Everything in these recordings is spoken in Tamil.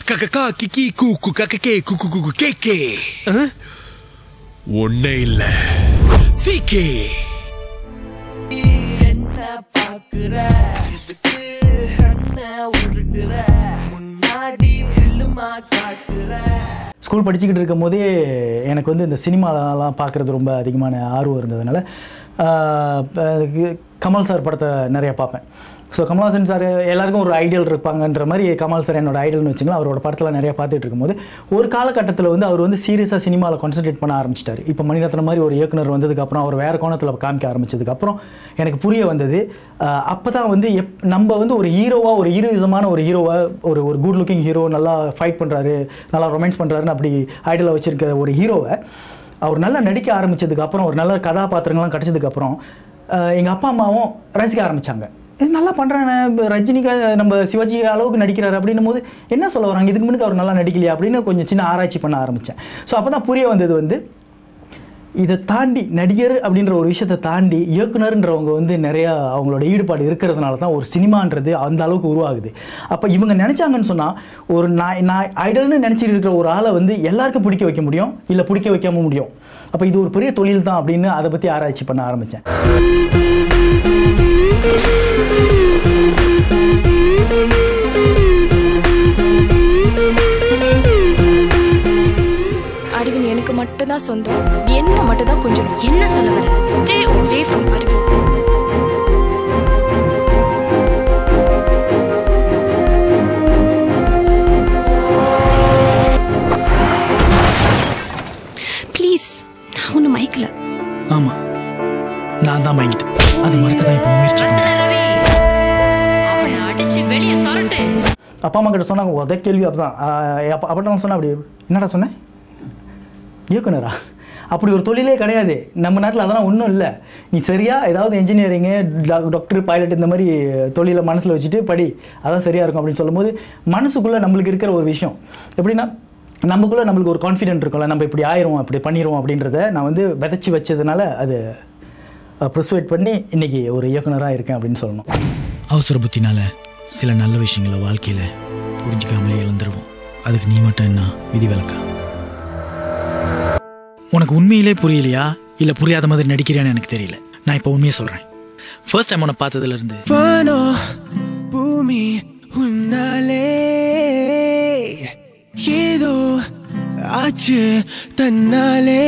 கக்கா கிக்கி கூக்கு கக்கே குக்கு குக்கு கேக்கே ஒன்னே இல்ல சீக்கே என்ன பாக்குற எதுக்கு என்ன உருட்டுற முன்னாடி ஃபில்லுமா காட்டுற ஸ்கூல் படிச்சுக்கிட்டு இருக்கும் போதே எனக்கு வந்து இந்த சினிமாலாம் பார்க்குறது ரொம்ப அதிகமான ஆர்வம் இருந்ததுனால ஆஹ், ப- கமல் சார் படத்தை நிறைய பார்ப்பேன் ஸோ கமல்ஹாசன் சார் எல்லாருக்கும் ஒரு ஐடியல் இருப்பாங்கன்ற மாதிரி கமல் சார் என்னோட ஐடியல்னு வச்சுங்களேன் அவரோட படத்தில் நிறைய பார்த்துட்டு இருக்கும்போது ஒரு காலகட்டத்தில் வந்து அவர் வந்து சீரியஸாக சினிமாவில் கான்சென்ட்ரேட் பண்ண ஆரம்பிச்சிட்டாரு இப்போ மணிரத்னம் மாதிரி ஒரு இயக்குனர் வந்ததுக்கப்புறம் அவர் வேறு கோணத்தில் காமிக்க ஆரம்பிச்சதுக்கப்புறம் எனக்கு புரிய வந்தது அப்போ தான் வந்து எப் நம்ம வந்து ஒரு ஹீரோவாக ஒரு ஹீரோயிசமான ஒரு ஹீரோவாக ஒரு ஒரு குட் லுக்கிங் ஹீரோ நல்லா ஃபைட் பண்ணுறாரு நல்லா ரொமான்ஸ் பண்ணுறாருன்னு அப்படி ஐடியலாக வச்சிருக்கிற ஒரு ஹீரோவை அவர் நல்லா நடிக்க ஆரம்பிச்சதுக்கு அப்புறம் ஒரு நல்ல கதாபாத்திரங்கள்லாம் கிடச்சதுக்கப்புறம் எங்கள் அப்பா அம்மாவும் ரசிக்க ஆரம்பித்தாங்க நல்லா பண்ணுறானே ரஜினிகா நம்ம சிவாஜி அளவுக்கு நடிக்கிறாரு அப்படின்னும் போது என்ன சொல்ல வராங்க இதுக்கு முன்னாடி அவர் நல்லா நடிக்கலையா அப்படின்னு கொஞ்சம் சின்ன ஆராய்ச்சி பண்ண ஆரம்பித்தேன் ஸோ அப்போ தான் புரிய வந்தது வந்து இதை தாண்டி நடிகர் அப்படின்ற ஒரு விஷயத்தை தாண்டி இயக்குனர்ன்றவங்க வந்து நிறையா அவங்களோட ஈடுபாடு இருக்கிறதுனால தான் ஒரு சினிமான்றது அந்த அளவுக்கு உருவாகுது அப்போ இவங்க நினச்சாங்கன்னு சொன்னால் ஒரு நான் நான் ஐடல்னு நினச்சிட்டு இருக்கிற ஒரு ஆளை வந்து எல்லாருக்கும் பிடிக்க வைக்க முடியும் இல்லை பிடிக்க வைக்காம முடியும் அப்போ இது ஒரு பெரிய தொழில் தான் அப்படின்னு அதை பற்றி ஆராய்ச்சி பண்ண ஆரம்பித்தேன் அறிவின் எனக்கு மட்டும் தான் சொந்தம் என்ன மட்டும் தான் கொஞ்சம் என்ன சொல்ல வர ஸ்டே away from அறிவின் ப்ளீஸ் நான் ஒன்றும் மைக்கல ஆமாம் நான் தான் வாங்கிட்டேன் அது மறக்க தான் இப்போ முயற்சி அடிச்சு வெளியே தரட்டு அப்பா அம்மா கிட்ட சொன்னாங்க உத கேள்வி அப்பதான் அப்போ அப்படி சொன்னா அப்படி என்னடா சொன்னேன் இயக்குனரா அப்படி ஒரு தொழிலே கிடையாது நம்ம நாட்டில் அதெல்லாம் ஒன்றும் இல்லை நீ சரியாக ஏதாவது இன்ஜினியரிங்கு டாக்டர் பைலட் இந்த மாதிரி தொழிலை மனசில் வச்சுட்டு படி அதான் சரியாக இருக்கும் அப்படின்னு சொல்லும்போது மனசுக்குள்ளே நம்மளுக்கு இருக்கிற ஒரு விஷயம் எப்படின்னா நமக்குள்ளே நம்மளுக்கு ஒரு கான்ஃபிடென்ட் இருக்கும்ல நம்ம இப்படி ஆயிரும் அப்படி பண்ணிடுவோம் அப்படின்றத நான் வந்து விதைச்சி வச்சதுனால அது ப்ரிசுவேட் பண்ணி இன்றைக்கி ஒரு இயக்குனராக இருக்கேன் அப்படின்னு சொல்லணும் அவசர புத்தினால சில நல்ல விஷயங்களை வாழ்க்கையில புரிஞ்சுக்காமலே இழந்துருவோம் அதுக்கு நீ மட்டும் என்ன விதிவிலக்கா உனக்கு உண்மையிலே புரியலையா இல்ல புரியாத மாதிரி நடிக்கிறியான்னு எனக்கு தெரியல நான் இப்போ உண்மையை சொல்றேன் ஃபர்ஸ்ட் டைம் உன்னை பார்த்ததுல இருந்து வானோ பூமி உன்னாலே ஏதோ ஆச்சு தன்னாலே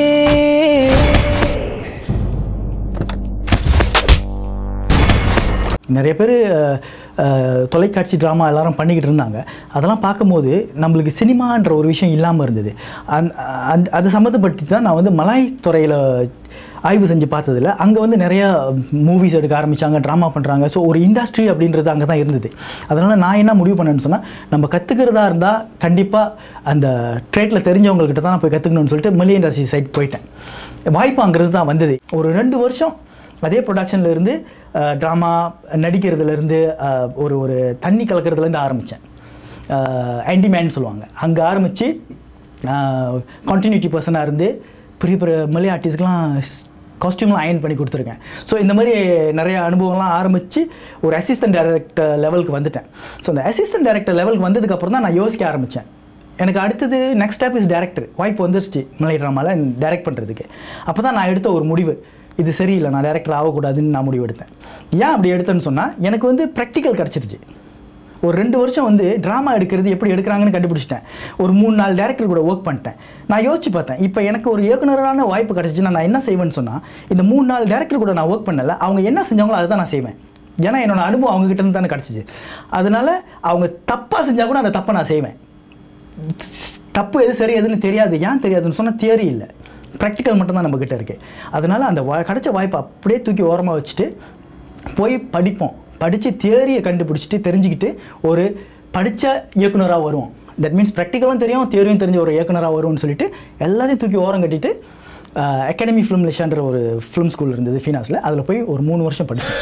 நிறைய பேர் தொலைக்காட்சி ட்ராமா எல்லாரும் பண்ணிக்கிட்டு இருந்தாங்க அதெல்லாம் பார்க்கும்போது நம்மளுக்கு சினிமான்ற ஒரு விஷயம் இல்லாமல் இருந்தது அந் அந்த அது சம்மந்தப்பட்டு தான் நான் வந்து மலாய் துறையில் ஆய்வு செஞ்சு பார்த்ததில் அங்கே வந்து நிறையா மூவிஸ் எடுக்க ஆரம்பித்தாங்க ட்ராமா பண்ணுறாங்க ஸோ ஒரு இண்டஸ்ட்ரி அப்படின்றது அங்கே தான் இருந்தது அதனால் நான் என்ன முடிவு பண்ணேன்னு சொன்னால் நம்ம கற்றுக்கிறதா இருந்தால் கண்டிப்பாக அந்த ட்ரேட்டில் தெரிஞ்சவங்கக்கிட்ட தான் நான் போய் கற்றுக்கணும்னு சொல்லிட்டு மில்லி இண்டஸ்ட்ரி சைட் போயிட்டேன் வாய்ப்பு அங்கிறது தான் வந்தது ஒரு ரெண்டு வருஷம் அதே ப்ரொடக்ஷன்ல இருந்து ட்ராமா நடிக்கிறதுலேருந்து ஒரு ஒரு தண்ணி கலக்கிறதுலேருந்து ஆரம்பித்தேன் ஆன்டிமேன் சொல்லுவாங்க அங்கே ஆரம்பித்து கண்டினியூட்டி பர்சனாக இருந்து பெரிய பெரிய மலை ஆர்டிஸ்ட்க்கெலாம் காஸ்டியூம்லாம் அயன் பண்ணி கொடுத்துருக்கேன் ஸோ இந்த மாதிரி நிறைய அனுபவம்லாம் ஆரம்பித்து ஒரு அசிஸ்டன்ட் டைரக்டர் லெவலுக்கு வந்துட்டேன் ஸோ அந்த அசிஸ்டன்ட் டைரக்டர் லெவலுக்கு வந்ததுக்கப்புறம் தான் நான் யோசிக்க ஆரம்பித்தேன் எனக்கு அடுத்தது நெக்ஸ்ட் ஸ்டெப் இஸ் டேரக்டர் வாய்ப்பு வந்துருச்சு மலை ட்ராமாவில் டைரக்ட் பண்ணுறதுக்கு அப்போ தான் நான் எடுத்த ஒரு முடிவு இது சரியில்லை நான் டேரக்டர் ஆகக்கூடாதுன்னு நான் முடிவு எடுத்தேன் ஏன் அப்படி எடுத்தேன்னு சொன்னால் எனக்கு வந்து ப்ராக்டிக்கல் கிடச்சிருச்சு ஒரு ரெண்டு வருஷம் வந்து ட்ராமா எடுக்கிறது எப்படி எடுக்கிறாங்கன்னு கண்டுபிடிச்சிட்டேன் ஒரு மூணு நாலு டேரக்டர் கூட ஒர்க் பண்ணிட்டேன் நான் யோசிச்சு பார்த்தேன் இப்போ எனக்கு ஒரு இயக்குனரான வாய்ப்பு கிடச்சிச்சுன்னா நான் என்ன செய்வேன்னு சொன்னால் இந்த மூணு நாலு டேரக்டர் கூட நான் ஒர்க் பண்ணல அவங்க என்ன செஞ்சாங்களோ அதை தான் நான் செய்வேன் ஏன்னா என்னோட அனுபவம் அவங்க கிட்ட இருந்து தானே கிடச்சிச்சு அதனால அவங்க தப்பாக செஞ்சால் கூட அந்த தப்பை நான் செய்வேன் தப்பு எது சரி எதுன்னு தெரியாது ஏன் தெரியாதுன்னு சொன்னால் தியரி இல்லை ப்ராக்டிக்கல் மட்டும்தான் நம்மக்கிட்ட இருக்குது அதனால் அந்த வா கிடைச்ச வாய்ப்பை அப்படியே தூக்கி ஓரமாக வச்சுட்டு போய் படிப்போம் படித்து தியரியை கண்டுபிடிச்சிட்டு தெரிஞ்சுக்கிட்டு ஒரு படித்த இயக்குனராக வருவோம் தட் மீன்ஸ் ப்ராக்டிக்கலும் தெரியும் தியரியும் தெரிஞ்ச ஒரு இயக்குனராக வரும்னு சொல்லிட்டு எல்லாத்தையும் தூக்கி ஓரம் கட்டிட்டு அகாடமி ஃபிலிம் லிஷான்ற ஒரு ஃபிலிம் ஸ்கூல் இருந்தது ஃபீனாஸில் அதில் போய் ஒரு மூணு வருஷம் படித்தேன்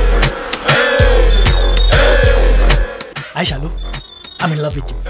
I Shalu I mean love with you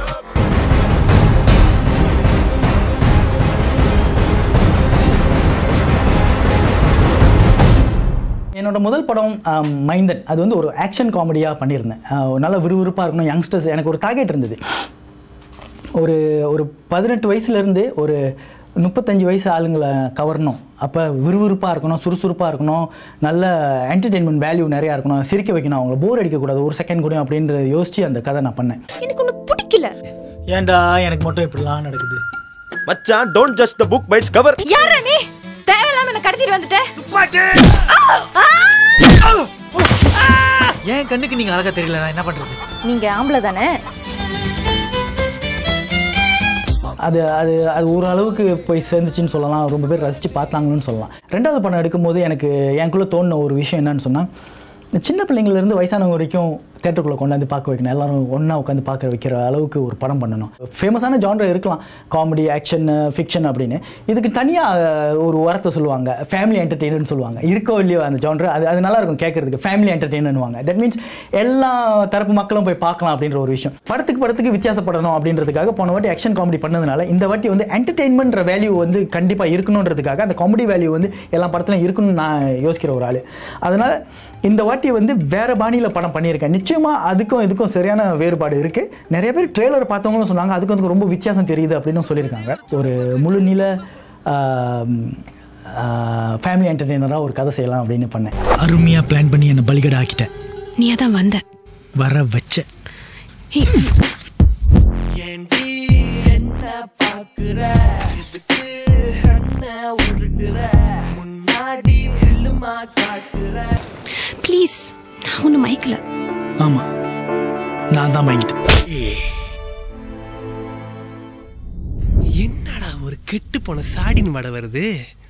என்னோட முதல் படம் ஆம், மைந்தன் அது வந்து ஒரு ஆக்ஷன் காமெடியாக பண்ணியிருந்தேன் ஆஹ், ஒரு நல்ல விறுவிறுப்பாக இருக்கணும் யங்ஸ்டர்ஸ் எனக்கு ஒரு டார்கெட் இருந்தது ஒரு ஒரு பதினெட்டு வயசுலேருந்து ஒரு முப்பத்தஞ்சு வயசு ஆளுங்களை கவரணும் அப்போ விறுவிறுப்பாக இருக்கணும் சுறுசுறுப்பாக இருக்கணும் நல்ல என்டர்டெயின்மெண்ட் வேல்யூ நிறையா இருக்கணும் சிரிக்க வைக்கணும் அவங்கள போர் அடிக்கக்கூடாது ஒரு செகண்ட் கூட அப்படின்ற யோசித்து அந்த கதை நான் பண்ணேன் எனக்கு ஒண்ணு பிடிக்கல ஏன்டா எனக்கு மட்டும் இப்படிலாம் நடக்குது மச்சான் don't just the book bites cover யாரா நீ தேவையில்லாம என்ன கடத்திட்டு வந்துட்ட ஏன் கண்ணுக்கு நீங்க அழகா தெரியல நான் என்ன பண்றது நீங்க ஆம்பளை தானே அது அது அது ஓரளவுக்கு போய் சேர்ந்துச்சுன்னு சொல்லலாம் ரொம்ப பேர் ரசித்து பார்த்தாங்கன்னு சொல்லலாம் ரெண்டாவது படம் எடுக்கும்போது எனக்கு எனக்குள்ளே தோணுன ஒரு விஷயம் என்னன்னு சொன்னால் சின்ன பிள்ளைங்கள்லேருந்து வயசானவங்க வரைக்கும் தேட்டருக்குள்ளே கொண்டாந்து பார்க்க வைக்கணும் எல்லாரும் ஒன்றா உட்காந்து பார்க்க வைக்கிற அளவுக்கு ஒரு படம் பண்ணணும் ஃபேமஸான ஜான்ரா இருக்கலாம் காமெடி ஆக்ஷன் ஃபிக்ஷன் அப்படின்னு இதுக்கு தனியாக ஒரு வார்த்தை சொல்லுவாங்க ஃபேமிலி என்டர்டெயினர்னு சொல்லுவாங்க இருக்கோ இல்லையோ அந்த ஜான்ரா அது அது நல்லா இருக்கும் கேட்கறதுக்கு ஃபேமிலி என்டர்டெயினர்னுவாங்க தட் மீன்ஸ் எல்லா தரப்பு மக்களும் போய் பார்க்கலாம் அப்படின்ற ஒரு விஷயம் படத்துக்கு படத்துக்கு வித்தியாசப்படணும் அப்படின்றதுக்காக போன வாட்டி ஆக்ஷன் காமெடி பண்ணதுனால இந்த வாட்டி வந்து என்டர்டெயின்மெண்ட்ற வேல்யூ வந்து கண்டிப்பாக இருக்கணுன்றதுக்காக அந்த காமெடி வேல்யூ வந்து எல்லா படத்துலையும் இருக்கணும்னு நான் யோசிக்கிற ஒரு ஆள் அதனால் இந்த வாட்டி வந்து வேற பாணியில் படம் பண்ணியிருக்கேன் நிச்சயமாக அதுக்கும் இதுக்கும் சரியான வேறுபாடு இருக்குது நிறைய பேர் ட்ரெய்லர் பார்த்தவங்களும் சொன்னாங்க அதுக்கும் அதுக்கு ரொம்ப வித்தியாசம் தெரியுது அப்படின்னு சொல்லியிருக்காங்க ஒரு முழு நில ஃபேமிலி என்டர்டெய்னராக ஒரு கதை செய்யலாம் அப்படின்னு பண்ணேன் அருமையா பிளான் பண்ணி என்னை பலிகடை ஆக்கிட்டேன் நீ தான் வந்த வர வச்ச ஏய், ஏண்டி என்ன பாக்குற இதுக்கு என்ன உருட்டுற முன்னாடி ஃபில்லுமா காட்டுற ப்ளீஸ் நான் ஒண்ணு மயக்கல ஆமா நான் தான் வாங்கிட்டேன் என்னடா ஒரு கெட்டு போன சாடின் வடை வருது